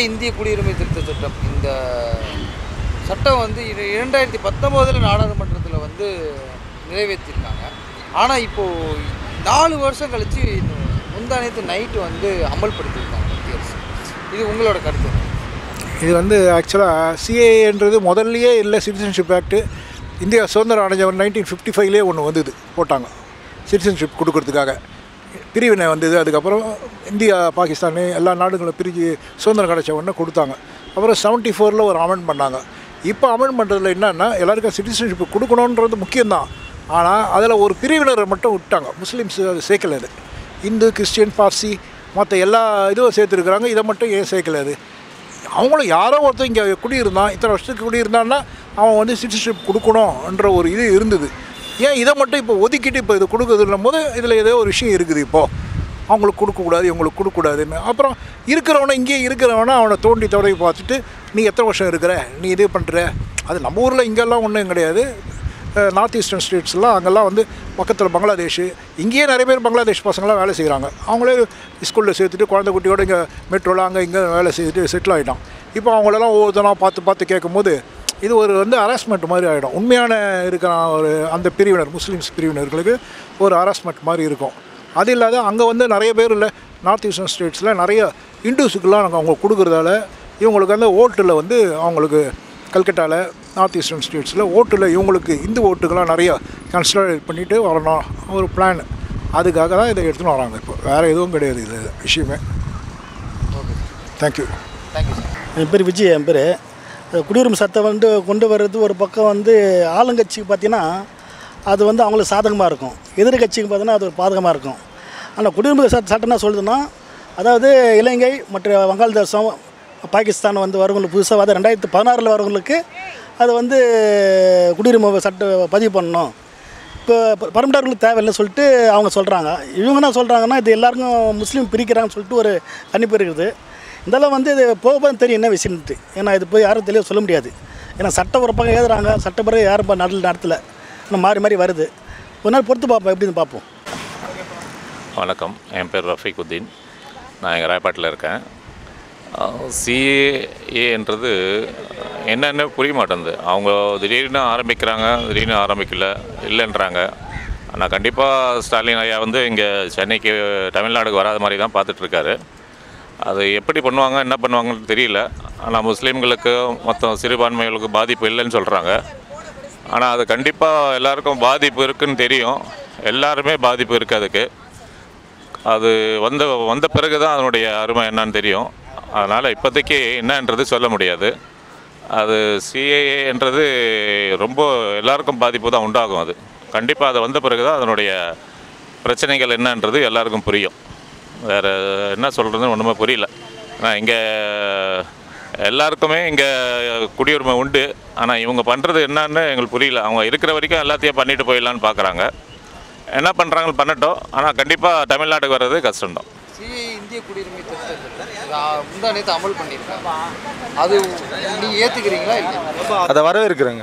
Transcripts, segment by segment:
இந்திய குடியுரிமை திருத்த சட்டம் இந்த சட்டம் வந்து இர- இரண்டாயிரத்தி பத்தொம்போதில் நாடாளுமன்றத்தில் வந்து நிறைவேற்றிருக்காங்க ஆனால் இப்போது நாலு வருஷம் கழித்து முந்தானத்து நைட்டு வந்து அமல்படுத்தியிருக்காங்க மத்திய அரசு இது உங்களோட கருத்து என்ன? இது வந்து ஆக்சுவலாக சிஏஏன்றது முதல்லயே இல்லை சிட்டிசன்ஷிப் ஆக்ட்டு இந்தியா சுதந்திரம் அடைஞ்சவர் நைன்டீன் ஃபிஃப்டி ஃபைவ்லேயே ஒன்று வந்தது போட்டாங்க சிட்டிசன்ஷிப் கொடுக்கறதுக்காக பிரிவினை வந்தது அதுக்கப்புறம் இந்தியா பாகிஸ்தான் எல்லா நாடுகளும் பிரிஞ்சு சுதந்திரம் கிடைச்ச உடனே கொடுத்தாங்க அப்புறம் செவன்ட்டி ஃபோரில் ஒரு அமெண்ட் பண்ணாங்க இப்போ அமெண்ட் பண்ணுறதுல என்னன்னா எல்லாருக்கும் சிட்டிசன்ஷிப் கொடுக்கணுன்றது முக்கியம்தான் ஆனால் அதில் ஒரு பிரிவினரை மட்டும் விட்டாங்க முஸ்லீம்ஸ் அது சேர்க்கல அது இந்து கிறிஸ்டியன் பார்சி மற்ற எல்லா இதுவும் சேர்த்துருக்குறாங்க இதை மட்டும் ஏன் சேர்க்கல அது அவங்களும் யாரோ ஒருத்தன் இங்கே குடியிருந்தான் இத்தனை வருஷத்துக்கு குடியிருந்தான்னா அவன் வந்து சிட்டிசன்ஷிப் கொடுக்கணுன்ற ஒரு இது இருந்தது ஏன் இதை மட்டும் இப்போ ஒதுக்கிட்டு இப்போ இது கொடுக்குறதுன்னும் போது இதில் ஏதோ ஒரு விஷயம் இருக்குது இப்போது அவங்களுக்கு கொடுக்கக்கூடாது இவங்களுக்கு கொடுக்கக்கூடாதுன்னு அப்புறம் இருக்கிறவனை இங்கேயே இருக்கிறவனை அவனை தோண்டி தடவி பார்த்துட்டு நீ எத்தனை வருஷம் இருக்கிற நீ இது பண்ணுற அது நம்ம ஊரில் இங்கெல்லாம் ஒன்றும் கிடையாது நார்த் ஈஸ்டர்ன் ஸ்டேட்ஸ்லாம் அங்கெல்லாம் வந்து பக்கத்தில் பங்களாதேஷ் இங்கேயே நிறைய பேர் பங்களாதேஷ் பசங்களாம் வேலை செய்கிறாங்க அவங்களே ஸ்கூலில் சேர்த்துட்டு குழந்தை குட்டியோட இங்கே மெட்ரோவில் அங்கே இங்கே வேலை செய்துட்டு செட்டில் ஆகிட்டான் இப்போ அவங்களெல்லாம் ஒவ்வொருத்தனா பார்த்து பார்த்து கேட்கும்போது இது ஒரு வந்து ஹராஸ்மெண்ட் மாதிரி ஆகிடும் உண்மையான இருக்கிற ஒரு அந்த பிரிவினர் முஸ்லீம்ஸ் பிரிவினர்களுக்கு ஒரு ஹராஸ்மெண்ட் மாதிரி இருக்கும் அது இல்லாத அங்கே வந்து நிறைய பேர் இல்லை நார்த் ஈஸ்டர்ன் ஸ்டேட்ஸில் நிறைய இண்டூஸுக்கெல்லாம் நாங்கள் அவங்க கொடுக்குறதால இவங்களுக்கு அந்த ஓட்டில் வந்து அவங்களுக்கு கல்கட்டாவில் நார்த் ஈஸ்டர்ன் ஸ்டேட்ஸில் ஓட்டில் இவங்களுக்கு இந்து ஓட்டுக்கெல்லாம் நிறைய கன்சிடர் பண்ணிவிட்டு வரணும் ஒரு பிளான் அதுக்காக தான் இதை எடுத்துன்னு வராங்க இப்போ வேறு எதுவும் கிடையாது இது விஷயமே தேங்க்யூ தேங்க்யூ சார் என் பேர் விஜய் என் பேர் குடியுரிமை சட்டம் வந்து கொண்டு வர்றது ஒரு பக்கம் வந்து ஆளுங்கட்சிக்கு பார்த்தீங்கன்னா அது வந்து அவங்களுக்கு சாதகமாக இருக்கும் எதிர்கட்சிக்கு பார்த்தீங்கன்னா அது ஒரு பாதகமாக இருக்கும் ஆனால் குடியுரிமை சட்ட சட்டம் என்ன சொல்லுதுன்னா அதாவது இலங்கை மற்ற வங்காளதேசம் பாகிஸ்தான் வந்து வரவங்களுக்கு புதுசாக வந்து ரெண்டாயிரத்து பதினாறில் வரவங்களுக்கு அது வந்து குடியுரிமை சட்டம் பதிவு பண்ணணும் இப்போ பரம்பரைகளுக்கு தேவையில்லைன்னு சொல்லிட்டு அவங்க சொல்கிறாங்க இவங்க என்ன சொல்கிறாங்கன்னா இது எல்லாருக்கும் முஸ்லீம் பிரிக்கிறாங்கன்னு சொல்லிட்டு ஒரு கணிப்பு இருக்குது இதெல்லாம் வந்து இது போக போக தெரியும் என்ன விஷயம்ட்டு ஏன்னா இது போய் யாரும் தெளிவாக சொல்ல முடியாது ஏன்னா சட்டம் ஒரு பக்கம் எழுதுறாங்க சட்டப்படி யாரும் இப்போ நடல நடத்தல இன்னும் மாறி மாறி வருது ஒரு நாள் பொறுத்து பார்ப்போம் எப்படின்னு பார்ப்போம் வணக்கம் என் பேர் ரஃபீக்குத்தீன் நான் எங்கள் ராயப்பாட்டில் இருக்கேன் சிஏஏன்றது என்னென்ன புரிய மாட்டேங்குது அவங்க திடீர்னு ஆரம்பிக்கிறாங்க திடீர்னு ஆரம்பிக்கல இல்லைன்றாங்க ஆனால் கண்டிப்பாக ஸ்டாலின் ஐயா வந்து இங்கே சென்னைக்கு தமிழ்நாடுக்கு வராத மாதிரி தான் பார்த்துட்ருக்காரு அது எப்படி பண்ணுவாங்க என்ன பண்ணுவாங்கன்னு தெரியல ஆனால் முஸ்லீம்களுக்கு மொத்தம் சிறுபான்மைகளுக்கு பாதிப்பு இல்லைன்னு சொல்கிறாங்க ஆனால் அது கண்டிப்பாக எல்லாருக்கும் பாதிப்பு இருக்குன்னு தெரியும் எல்லாருமே பாதிப்பு இருக்குது அதுக்கு அது வந்த வந்த பிறகு தான் அதனுடைய அருமை என்னன்னு தெரியும் அதனால் இப்போதைக்கு என்னன்றது சொல்ல முடியாது அது சிஏஏன்றது ரொம்ப எல்லாருக்கும் பாதிப்பு தான் உண்டாகும் அது கண்டிப்பாக அது வந்த பிறகு தான் அதனுடைய பிரச்சனைகள் என்னன்றது எல்லாருக்கும் புரியும் வேறு என்ன சொல்கிறதுன்னு ஒன்றுமே புரியல ஆனால் இங்கே எல்லாருக்குமே இங்கே குடியுரிமை உண்டு ஆனால் இவங்க பண்ணுறது என்னன்னு எங்களுக்கு புரியல அவங்க இருக்கிற வரைக்கும் எல்லாத்தையும் பண்ணிட்டு போயிடலான்னு பார்க்குறாங்க என்ன பண்ணுறாங்க பண்ணட்டும் ஆனால் கண்டிப்பாக தமிழ்நாட்டுக்கு வர்றது கஷ்டம்தான் சிஏ இந்திய குடியுரிமை திருத்த சட்டம் இது, ஆ, முந்தா நேற்று அமல் பண்ணியிருக்காங்க அது நீங்கள் ஏற்றுக்கிறீங்களா இல்லை அதை வரவேற்கிறேங்க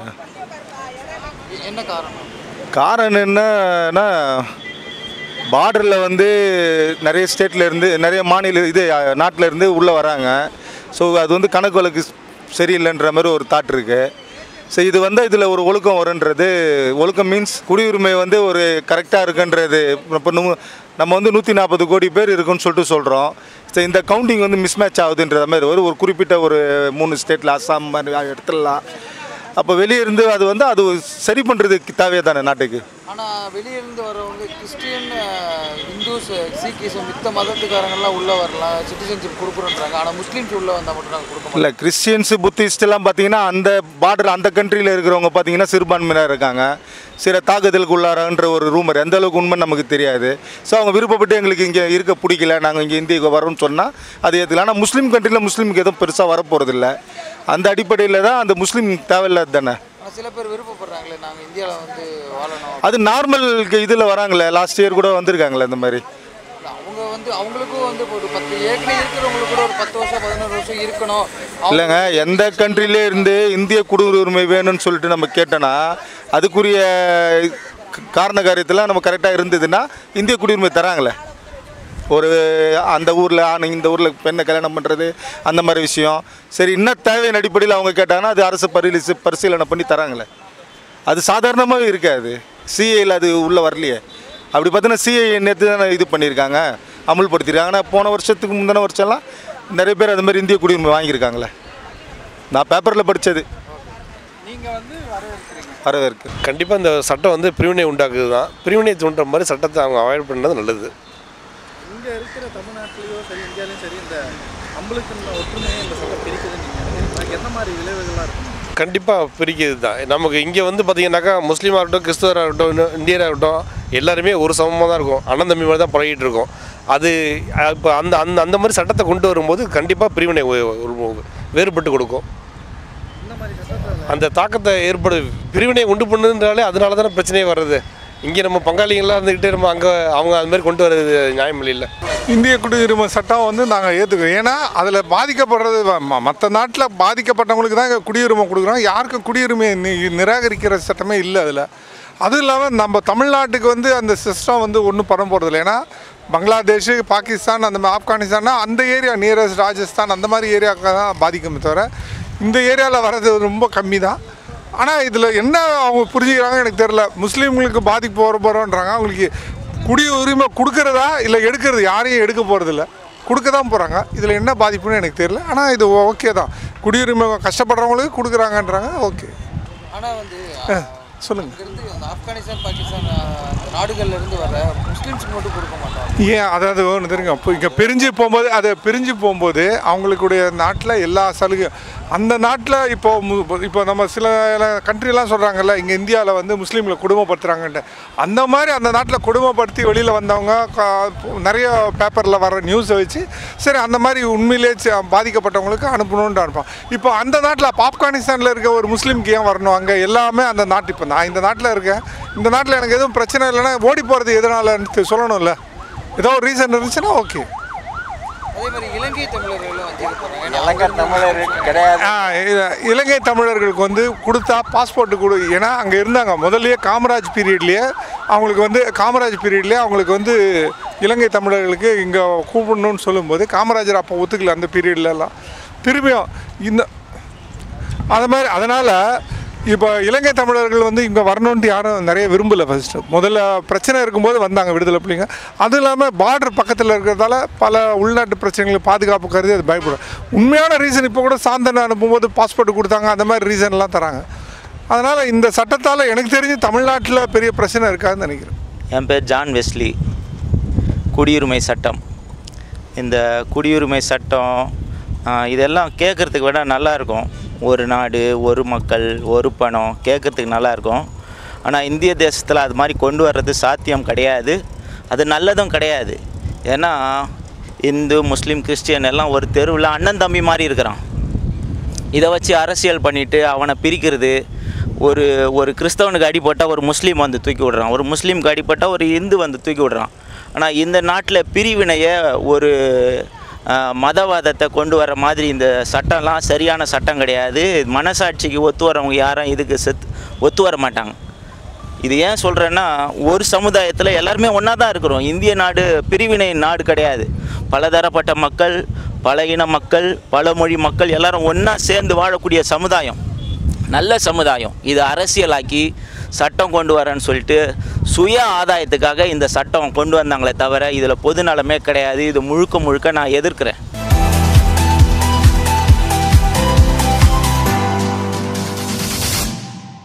என்ன காரணம் காரணம் என்னன்னா பார்டரில் வந்து நிறைய ஸ்டேட்டில் இருந்து நிறைய மாநில இது நாட்டில் இருந்து உள்ளே வராங்க ஸோ அது வந்து கணக்கு வழக்கு சரியில்லைன்ற மாதிரி ஒரு தாட் இருக்குது ஸோ இது வந்து இதில் ஒரு ஒழுக்கம் வருன்றது ஒழுக்கம் மீன்ஸ் குடியுரிமை வந்து ஒரு கரெக்டாக இருக்குன்றது இப்போ நூ- நம்ம வந்து நூற்றி நாற்பது கோடி பேர் இருக்குன்னு சொல்லிட்டு சொல்கிறோம் ஸோ இந்த கவுண்டிங் வந்து மிஸ்மேட்ச் ஆகுதுன்ற மாதிரி ஒரு ஒரு குறிப்பிட்ட ஒரு மூணு ஸ்டேட்டில் அஸ்ஸாம் மாதிரி இடத்துலலாம் அப்போ வெளியே இருந்து அது வந்து அது சரி பண்ணுறதுக்கு தேவையே தானே நாட்டுக்கு ஆனால் வெளியிருந்து வரவங்க கிறிஸ்டியன் இந்துஸ் சீக்கிசம் மித்த மதத்துக்காரங்கெல்லாம் உள்ளே வரலாம் சிட்டிசன்ஷிப் கொடுக்குறோன்றாங்க ஆனால் முஸ்லீம்ஸ் உள்ளே வந்தால் மட்டும் நாங்கள் கொடுக்க மாட்டோம் இல்லை கிறிஸ்டியன்ஸ் புத்திஸ்ட் எல்லாம் பார்த்தீங்கன்னா அந்த பார்டர் அந்த கண்ட்ரியில் இருக்கிறவங்க பார்த்தீங்கன்னா சிறுபான்மையினர் இருக்காங்க சில தாக்குதலுக்கு உள்ளாரன்ற ஒரு ரூமர் எந்த அளவுக்கு உண்மை நமக்கு தெரியாது ஸோ அவங்க விருப்பப்பட்டு எங்களுக்கு இங்கே இருக்க பிடிக்கல நாங்கள் இங்கே இந்தியாவுக்கு வரோம்னு சொன்னால் அது ஏற்றுக்கலாம் ஆனால் முஸ்லீம் கண்ட்ரியில் முஸ்லீமுக்கு எதுவும் பெருசாக வரப்போகிறதில்ல அந்த அடிப்படையில் தான் அந்த முஸ்லீம் தேவையில்லாது தானே ஆனால் சில பேர் விருப்பப்படுறாங்களே நாங்கள் இந்தியாவில் வந்து வாழணும் அது நார்மல் இதில் வராங்களே லாஸ்ட் இயர் கூட வந்திருக்காங்களே இந்த மாதிரி இல்ல, அவங்க வந்து அவங்களுக்கும் வந்து ஒரு பத்து ஏற்கனவே இருக்கிறவங்களுக்கு கூட ஒரு பத்து வருஷம் பதினோரு வருஷம் இருக்கணும் அவங்க- இல்லைங்க எந்த கண்ட்ரிலே இருந்து இந்திய குடியுரிமை வேணும்னு சொல்லிட்டு நம்ம கேட்டோன்னா அதுக்குரிய க- காரண காரியத்தில் நம்ம கரெக்டாக இருந்ததுன்னா இந்திய குடியுரிமை தராங்களே ஒரு அந்த ஊரில் ஆண் இந்த ஊரில் பெண்ணை கல்யாணம் பண்ணுறது அந்த மாதிரி விஷயம் சரி இன்னும் தேவையின் அடிப்படையில் அவங்க கேட்டாங்கன்னா அது அரசு பரிசீலி பரிசீலனை பண்ணி தராங்களே அது சாதாரணமாகவே இருக்காது சிஏயில் அது உள்ளே வரலையே அப்படி பார்த்தீங்கன்னா சிஏ நேற்று தானே இது பண்ணியிருக்காங்க அமுல்படுத்தியிருக்காங்க ஆனால் போன வருஷத்துக்கு முந்தின வருஷம்லாம் நிறைய பேர் அது மாதிரி இந்திய குடியுரிமை வாங்கியிருக்காங்களே நான் பேப்பரில் படித்தது நீங்கள் வந்து வரவேற்கிறீங்க வரவேற்கு கண்டிப்பாக இந்த சட்டம் வந்து பிரிவினை உண்டாக்குது தான் பிரிவினை தூண்டுற மாதிரி சட்டத்தை அவங்க அவாய்ட் பண்ணுறது நல்லது இங்கே இருக்கிற தமிழ்நாட்டிலேயோ சரி இந்தியாலையும் சரி இந்த நம்மளுக்கு ஒற்றுமையை இந்த சட்டம் பிரிக்குதுன்னு நீங்கள் நினைக்கிறீங்களா என்ன மாதிரி விளைவுகள்லாம் இருக்கும் கண்டிப்பாக பிரிக்கிறது தான் நமக்கு இங்கே வந்து பார்த்தீங்கன்னாக்கா முஸ்லீமாக இருக்கட்டும் கிறிஸ்தவராக இருக்கட்டும் இன்னும் இந்தியராக இருக்கட்டும் எல்லாருமே ஒரு சமமாக தான் இருக்கும் அண்ணன் தம்பி மாதிரி தான் பழகிட்டு இருக்கோம் அது இப்போ அந்த அந்த அந்த மாதிரி சட்டத்தை கொண்டு வரும்போது கண்டிப்பாக பிரிவினை ஒ- ஒரு வேறுபட்டு கொடுக்கும் இந்த மாதிரி சட்டத்தில் அந்த தாக்கத்தை ஏற்படு பிரிவினை உண்டு பண்ணுன்றாலே அதனால தானே பிரச்சனையே வர்றது இங்கே நம்ம பங்காளிகள்லாம் இருந்துக்கிட்டு நம்ம அங்கே அவங்க அது மாதிரி கொண்டு வர்றது நியாயம் இல்லை இந்திய குடியுரிமை சட்டம் வந்து நாங்கள் ஏற்றுக்கிறோம் ஏன்னா அதில் பாதிக்கப்படுறது மற்ற நாட்டில் பாதிக்கப்பட்டவங்களுக்கு தான் இங்க குடியுரிமை கொடுக்குறோம் யாருக்கும் குடியுரிமையை நி- நிராகரிக்கிற சட்டமே இல்லை அதில் அதுவும் இல்லாமல் நம்ம தமிழ்நாட்டுக்கு வந்து அந்த சிஸ்டம் வந்து ஒன்றும் பண்ண போகிறதில்ல ஏன்னா பங்களாதேஷ் பாகிஸ்தான் அந்த மாதிரி ஆப்கானிஸ்தான்னா அந்த ஏரியா நியரஸ்ட் ராஜஸ்தான் அந்த மாதிரி ஏரியாவுக்கு தான் பாதிக்குமே தவிர இந்த ஏரியாவில் வர்றது ரொம்ப கம்மி தான் ஆனால் இதில் என்ன அவங்க புரிஞ்சுக்கிறாங்க எனக்கு தெரில முஸ்லீம்களுக்கு பாதிப்பு வர போகிறோன்றாங்க அவங்களுக்கு குடி உரிமை கொடுக்கறதா இல்லை எடுக்கிறது யாரையும் எடுக்க போகிறதில்ல கொடுக்க தான் போகிறாங்க இதில் என்ன பாதிப்புன்னு எனக்கு தெரியல ஆனால் இது ஓகே தான் குடியுரிமை கஷ்டப்படுறவங்களுக்கு கொடுக்குறாங்கன்றாங்க ஓகே ஆனால் வந்து சொல்லுங்கள் இருந்து அந்த ஆப்கானிஸ்தான் பாகிஸ்தான் அஹ், அந்த நாடுகள்ல இருந்து வர முஸ்லீம்ஸுக்கு மட்டும் கொடுக்க மாட்டாங்க ஏன் அதாவது ஒன்று தெரியுங்க இப்போ இங்கே பிரிஞ்சு போகும்போது அதை பிரிஞ்சு போகும்போது அவங்களுக்குடைய நாட்டில் எல்லா சலுகையும் அந்த நாட்டில் இப்போ மு- இப்போ நம்ம சில கண்ட்ரிலாம் சொல்கிறாங்கல்ல இங்கே இந்தியாவில் வந்து முஸ்லீம்களை கொடுமைப்படுத்துகிறாங்கன்ட்டு அந்த மாதிரி அந்த நாட்டில் கொடுமைப்படுத்தி வெளியில் வந்தவங்க க- நிறைய பேப்பரில் வர நியூஸை வச்சு சரி அந்த மாதிரி உண்மையிலே ச- பாதிக்கப்பட்டவங்களுக்கு அனுப்பணுன்ட்டு அனுப்பான் இப்போ அந்த நாட்டில் அப்ப ஆப்கானிஸ்தானில் இருக்க ஒரு முஸ்லீம்க்கு ஏன் வரணும் அங்கே எல்லாமே அந்த நாட்டு இப்போ நான் இந்த நாட்டில் இருக்கேன் இந்த நாட்டில் எனக்கு எதுவும் பிரச்சனை இல்லைன்னா ஓடி போகிறது எதனாலன்னு சொல்லணும்ல ஏதோ ஒரு ரீசன் இருந்துச்சுன்னா ஓகே அதே மாதிரி இலங்கை தமிழர்களும் வந்து இலங்கை தமிழர் கிடையாது ஆ, இ- இலங்கை தமிழர்களுக்கு வந்து கொடுத்தா பாஸ்போர்ட் கொடு ஏன்னா அங்கே இருந்தாங்க முதல்லயே காமராஜ் பீரியட்லேயே அவங்களுக்கு வந்து காமராஜ் பீரியட்லேயே அவங்களுக்கு வந்து இலங்கை தமிழர்களுக்கு இங்கே கூப்பிடணும்னு சொல்லும்போது காமராஜர் அப்போ ஒத்துக்கல அந்த பீரியட்லலாம் திரும்பியும் இந்த அது மாதிரி அதனால் இப்போ இலங்கை தமிழர்கள் வந்து இங்கே வரணுன்ட்டு யாரும் நிறைய விரும்பலை ஃபஸ்ட்டு முதல்ல பிரச்சனை இருக்கும்போது வந்தாங்க விடுதலை பிள்ளைங்க அதுவும் இல்லாமல் பார்டர் பக்கத்தில் இருக்கிறதால பல உள்நாட்டு பிரச்சனைகள் பாதுகாப்பு கருதி அது பயப்படும் உண்மையான ரீசன் இப்போ கூட சாந்தனை அனுப்பும்போது பாஸ்போர்ட் கொடுத்தாங்க அந்த மாதிரி ரீசன்லாம் தராங்க அதனால் இந்த சட்டத்தால் எனக்கு தெரிஞ்சு தமிழ்நாட்டில் பெரிய பிரச்சனை இருக்காதுன்னு நினைக்கிறேன் என் பேர் ஜான் வெஸ்லி குடியுரிமை சட்டம் இந்த குடியுரிமை சட்டம் ஆ, இதெல்லாம் கேட்குறதுக்கு விட நல்லா இருக்கும் ஒரு நாடு ஒரு மக்கள் ஒரு பணம் கேட்குறதுக்கு நல்லா இருக்கும் ஆனால் இந்திய தேசத்தில் அது மாதிரி கொண்டு வர்றது சாத்தியம் கிடையாது அது நல்லதும் கிடையாது ஏன்னா இந்து முஸ்லீம் கிறிஸ்டியன் எல்லாம் ஒரு தெருவில் அண்ணன் தம்பி மாதிரி இருக்கிறான் இதை வச்சு அரசியல் பண்ணிட்டு அவனை பிரிக்கிறது ஒரு ஒரு கிறிஸ்தவனுக்கு அடிபட்டால் ஒரு முஸ்லீம் வந்து தூக்கி விடுறான் ஒரு முஸ்லீமுக்கு அடிபட்டால் ஒரு இந்து வந்து தூக்கி விடுறான் ஆனால் இந்த நாட்டில் பிரிவினையை ஒரு ஆஹ், மதவாதத்தை கொண்டு வர மாதிரி இந்த சட்டம்லாம் சரியான சட்டம் கிடையாது மனசாட்சிக்கு ஒத்து வரவங்க யாரும் இதுக்கு செத் ஒத்து வர மாட்டாங்க இது ஏன் சொல்கிறேன்னா ஒரு சமுதாயத்தில் எல்லாருமே ஒன்றா தான் இருக்கிறோம் இந்திய நாடு பிரிவினை நாடு கிடையாது பலதரப்பட்ட மக்கள் பல இன மக்கள் பல மொழி மக்கள் எல்லாரும் ஒன்றா சேர்ந்து வாழக்கூடிய சமுதாயம் நல்ல சமுதாயம் இது அரசியலாக்கி சட்டம் கொண்டு வரேன்னு சொல்லிட்டு சுய ஆதாயத்துக்காக இந்த சட்டம் கொண்டு வந்தாங்களே தவிர இதில் பொது நலமே கிடையாது இது முழுக்க முழுக்க நான் எதிர்க்கிறேன்